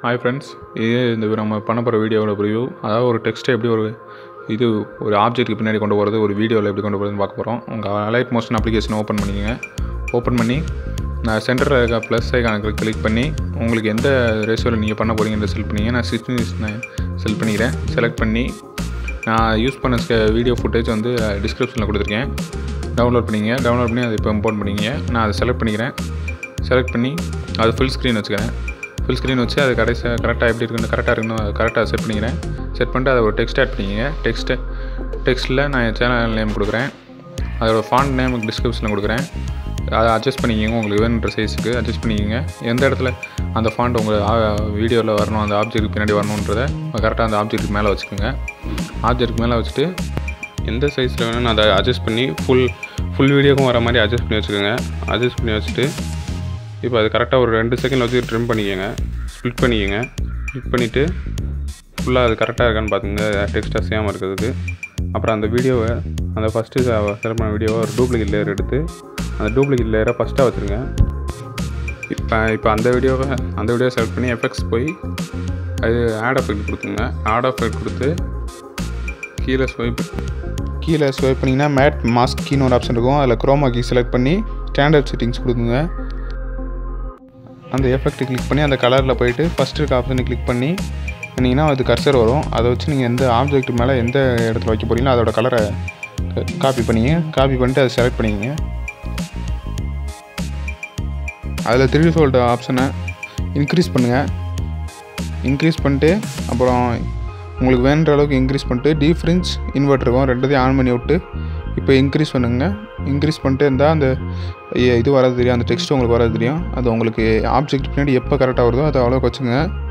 hi friends இது இந்த நம்ம பண்ண போகிற வீடியோவோட ரிவ்யூ அதாவது ஒரு டெக்ஸ்ட்டை எப்படி ஒரு இது ஒரு ஆப்ஜெக்ட்டுக்கு பின்னாடி கொண்டு போகிறது ஒரு வீடியோவில் எப்படி கொண்டு போகிறதுன்னு பார்க்க போகிறோம் உங்கள் அலைட் மோஷன் அப்ளிகேஷன் ஓப்பன் பண்ணிக்கங்க ஓப்பன் பண்ணி நான் சென்டரில் இருக்க ப்ளஸ் ஐக்கானுக்கு கிளிக் பண்ணி உங்களுக்கு எந்த ரேஷியோவில் நீங்கள் பண்ண போகிறீங்கன்ற செலக்ட் பண்ணிங்க நான் சிக்ஸ்டின் நான் செலக்ட் பண்ணிக்கிறேன் செலக்ட் பண்ணி நான் யூஸ் பண்ண வீடியோ ஃபுட்டேஜ் வந்து டிஸ்கிரிப்ஷனில் கொடுத்துருக்கேன் டவுன்லோட் பண்ணிங்க டவுன்லோட் பண்ணி அதை இப்போ இம்போர்ட் பண்ணிங்க நான் அதை செலக்ட் பண்ணிக்கிறேன் செலக்ட் பண்ணி அது ஃபுல் ஸ்க்ரீன் வச்சுக்கிறேன் ஃபுல் ஸ்க்ரீன் வச்சு அது கடைசி கரெக்டாக எப்படி இருக்குன்னு கரெக்டாக இருக்குன்னு அது கரெக்டாக செட் பண்ணிக்கிறேன் செட் பண்ணிட்டு அதை ஒரு டெக்ஸ்ட் ஆட் பண்ணிக்கங்க டெக்ஸ்ட்டு டெக்ஸ்ட்டில் நான் என் சேனல் நேம் கொடுக்குறேன் அதோட ஃபாண்ட் நேம் டிஸ்கிரிப்ஷனில் கொடுக்குறேன் அதை அட்ஜஸ்ட் பண்ணிக்கோங்க உங்களுக்கு வேணுன்ற சைஸுக்கு அட்ஜஸ்ட் பண்ணிக்கோங்க எந்த இடத்துல அந்த ஃபாண்ட் உங்கள் வீடியோவில் வரணும் அந்த ஆப்ஜெக்ட் பின்னாடி வரணுன்றதை கரெக்டாக அந்த ஆப்ஜெக்ட் மேலே வச்சுக்கோங்க ஆப்ஜெக்ட் மேலே வச்சுட்டு எந்த சைஸில் வேணும்னு அதை அட்ஜஸ்ட் பண்ணி ஃபுல் ஃபுல் வீடியோக்கும் வர மாதிரி அட்ஜஸ்ட் பண்ணி வச்சுக்கோங்க அட்ஜஸ்ட் பண்ணி வச்சுட்டு இப்போ அது கரெக்டாக ஒரு ரெண்டு செகண்ட் வச்சு ட்ரிம் பண்ணிக்கோங்க ஸ்ப்ளிட் பண்ணிக்கோங்க ஸ்ப்ளிட் பண்ணிவிட்டு ஃபுல்லாக அது கரெக்டாக இருக்கான்னு பார்த்துங்க டெக்ஸ்ட் அசையாமல் இருக்கிறதுக்கு அப்புறம் அந்த வீடியோவை அந்த ஃபஸ்ட்டு செலக்ட் பண்ண வீடியோவை ஒரு டூப்ளிகேட் லேயர் எடுத்து அந்த டூப்ளிகேட் லேயரை ஃபஸ்ட்டாக வச்சுருங்க இப்போ இப்போ அந்த வீடியோவை அந்த வீடியோவை செலக்ட் பண்ணி எஃபெக்ட்ஸ் போய் அது ஆட் எஃபெக்ட் கொடுத்துங்க ஆட் எஃபெக்ட் கொடுத்து கீழே ஸ்வைப் கீழே ஸ்வைப் பண்ணிங்கன்னா மேட் மாஸ்க் கீன்னு ஒரு ஆப்ஷன் இருக்கும் அதில் குரோமா கீ செலக்ட் பண்ணி ஸ்டாண்டர்ட் செட்டிங்ஸ் கொடுக்குங்க அந்த எஃபெக்ட் கிளிக் பண்ணி அந்த கலரில் போயிட்டு ஃபஸ்ட் இருக்க ஆப்ஷனை கிளிக் பண்ணி பண்ணிங்கன்னா அது கர்சர் வரும் அதை வச்சு நீங்கள் எந்த ஆப்ஜெக்ட் மேலே எந்த இடத்துல வைக்க போகிறீங்களோ அதோட கலரை காப்பி பண்ணிங்க காப்பி பண்ணிட்டு அதை செலக்ட் பண்ணிக்கங்க அதில் த்ரீ ஃபோல்டு ஆப்ஷனை இன்க்ரீஸ் பண்ணுங்கள் இன்க்ரீஸ் பண்ணிட்டு அப்புறம் உங்களுக்கு வேணுன்ற அளவுக்கு இன்க்ரீஸ் பண்ணிட்டு டீஃப்ரென்ஸ் இன்வெர்ட் இருக்கும் ரெண்டுத்தையும் ஆன் பண்ணி விட்டு இப்போ இன்க்ரீஸ் பண்ணுங்க இன்க்ரீஸ் பண்ணிட்டு இருந்தால் அந்த இது வராது தெரியும் அந்த டெக்ஸ்ட் உங்களுக்கு வராது தெரியும் அது உங்களுக்கு ஆப்ஜெக்ட் பின்னாடி எப்போ கரெக்டாக வருதோ அதை அவ்வளோக்கு வச்சுங்க